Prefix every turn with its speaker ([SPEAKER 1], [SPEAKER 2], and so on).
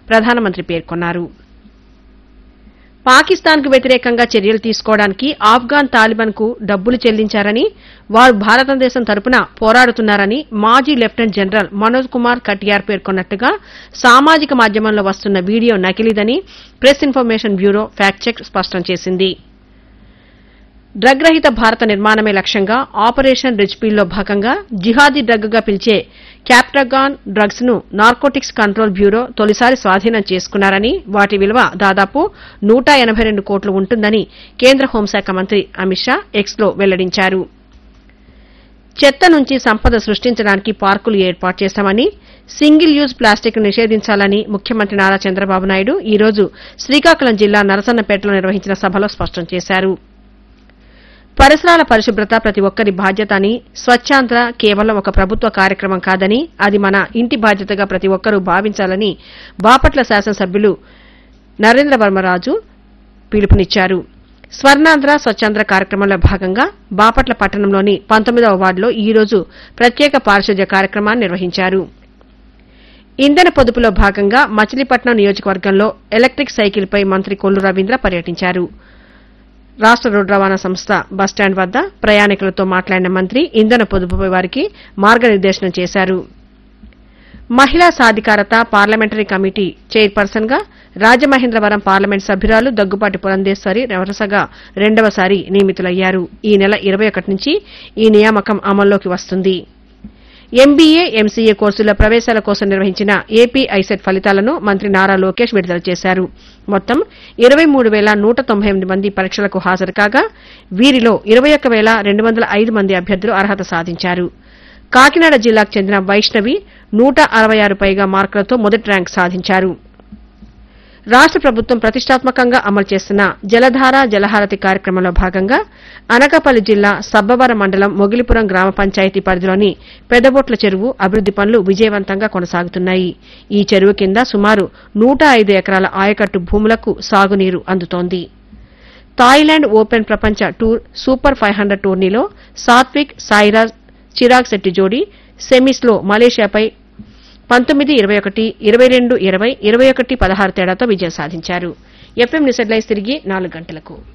[SPEAKER 1] ప్రధానమంత్రి పేర్కొన్నారు పాకిస్తాన్కు వ్యతిరేకంగా చర్యలు తీసుకోవడానికి ఆఫ్ఘాన్ తాలిబాన్కు డబ్బులు చెల్లించారని వారు భారతదేశం తరపున పోరాడుతున్నారని మాజీ లెఫ్టినెంట్ జనరల్ మనోజ్ కుమార్ కటియార్ పేర్కొన్నట్టుగా సామాజిక మాధ్యమంలో వస్తున్న వీడియో నకిలీదని press information bureau fact check స్పష్టం చేసింది డ్రగ్ రహిత భారత నిర్మాణమే లక్ష్యంగా ఆపరేషన్ రిచ్ పీల్లో భాగంగా జిహాదీ డ్రగ్ గా పిలిచే క్యాప్టగాన్ డ్రగ్స్ ను నార్కోటిక్స్ కంట్రోల్ బ్యూరో తొలిసారి స్వాధీనం చేసుకున్నారని వాటి విలువ దాదాపు నూట ఎనబై రెండు కోట్లు ఉంటుందని కేంద్ర హోంశాఖ మంత్రి అమిత్ షా ఎక్స్ లో వెల్లడించారు చెత్త నుంచి సంపద సృష్టించడానికి పార్కులు ఏర్పాటు చేశామని సింగిల్ యూజ్ ప్లాస్టిక్ నిషేధించాలని ముఖ్యమంత్రి నారా చంద్రబాబు నాయుడు ఈ రోజు శ్రీకాకుళం జిల్లా నరసన్నపేటలో నిర్వహించిన సభలో స్పష్టం చేశారు పరిసరాల పరిశుభ్రత ప్రతి ఒక్కరి బాధ్యత అని స్వచ్ఛాంధ్ర కేవలం ఒక ప్రభుత్వ కార్యక్రమం కాదని అది మన ఇంటి బాధ్యతగా ప్రతి ఒక్కరూ భావించాలని బాపట్ల శాసనసభ్యులు నరేంద్ర వర్మరాజు పిలుపునిచ్చారు స్వర్ణాంధ్ర స్వచ్ఛాంధ్ర కార్యక్రమంలో భాగంగా బాపట్ల పట్టణంలోని పంతొమ్మిదవ వార్డులో ఈ రోజు ప్రత్యేక పారిశుధ్య కార్యక్రమాన్ని నిర్వహించారు ఇంధన పొదుపులో భాగంగా మచిలీపట్నం నియోజకవర్గంలో ఎలక్ట్రిక్ సైకిల్పై మంత్రి కొల్లు రవీంద్ర పర్యటించారు రాష్ట రోడ్డు రవాణా సంస్థ బస్టాండ్ వద్ద ప్రయాణికులతో మాట్లాడిన మంత్రి ఇంధన పొదుపుపై వారికి మార్గనిర్దేశనం చేశారు మహిళా సాధికారత పార్లమెంటరీ కమిటీ చైర్పర్సన్ గా రాజమహేంద్రవరం పార్లమెంట్ సభ్యురాలు దగ్గుపాటి పురంధేశ్వరి వరుసగా రెండవసారి నియమితులయ్యారు ఈ నెల ఇరవై ఒకటి నుంచి ఈ నియామకం అమల్లోకి వస్తుంది ఎంబీఏ ఎంసీఏ కోర్సుల ప్రవేశాల కోసం నిర్వహించిన ఏపీ ఐసెట్ ఫలితాలను మంత్రి నారా లోకేష్ విడుదల చేశారు మొత్తం ఇరవై మూడు వేల నూట తొంభై ఎనిమిది మంది పరీక్షలకు హాజరు కాగా వీరిలో ఇరవై ఒక్క వేల రెండు వందల ఐదు మంది అభ్యర్థులు అర్హత సాధించారు కాకినాడ జిల్లాకు చెందిన వైష్ణవి నూట అరవై ఆరు పైగా మార్కులతో మొదటి ర్యాంక్ సాధించారు రాష్ట ప్రభుత్వం ప్రతిష్టాత్మకంగా అమలు చేస్తున్న జలధార జలహారతి కార్యక్రమంలో భాగంగా అనకాపల్లి జిల్లా సబ్బవరం మండలం మొగిలిపురం గ్రామ పంచాయతీ పరిధిలోని పెదబొట్ల చెరువు అభివృద్ది పనులు విజయవంతంగా కొనసాగుతున్నాయి ఈ చెరువు కింద సుమారు నూట ఐదు ఎకరాల ఆయకట్టు భూములకు సాగునీరు అందుతోంది థాయిలాండ్ ఓపెన్ ప్రపంచ టూర్ సూపర్ ఫైవ్ హండ్రెడ్ టోర్నీలో సాత్విక్ సాయిరాజ్ చిరాగ్ శెట్టి జోడీ సెమీస్లో మలేషియాపై పంతొమ్మిది ఇరవై ఒకటి ఇరవై రెండు ఇరవై ఇరవై ఒకటి పదహారు తేడాతో విజయం సాధించారు ఎఫ్ఎం న్యూస్ హెడ్లైన్స్ తిరిగి నాలుగు గంటలకు